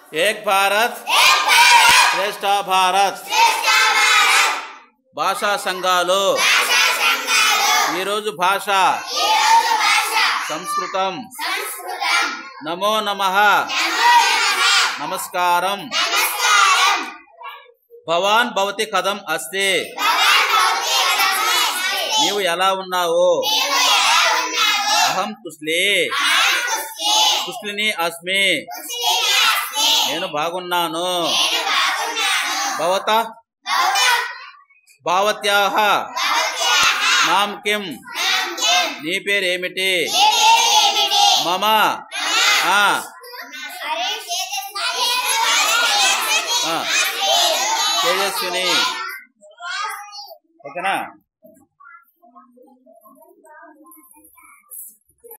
ఏక్ భారత్ శ్రేష్ఠ భారత్ భాషా సంఘాలు ఈరోజు భాష సంస్కృతం నమో నమ నమస్కారం భవాన్ భవతి కథం అస్తి నీవు ఎలా ఉన్నావు అహం కుస్లీ కుస్లిని అస్మి నేను బాగున్నాను భవత భావత్యాహ నామ్ కిం నీ పేరేమిటి మమ ఆ, ఆ, తేజస్విని ఓకేనా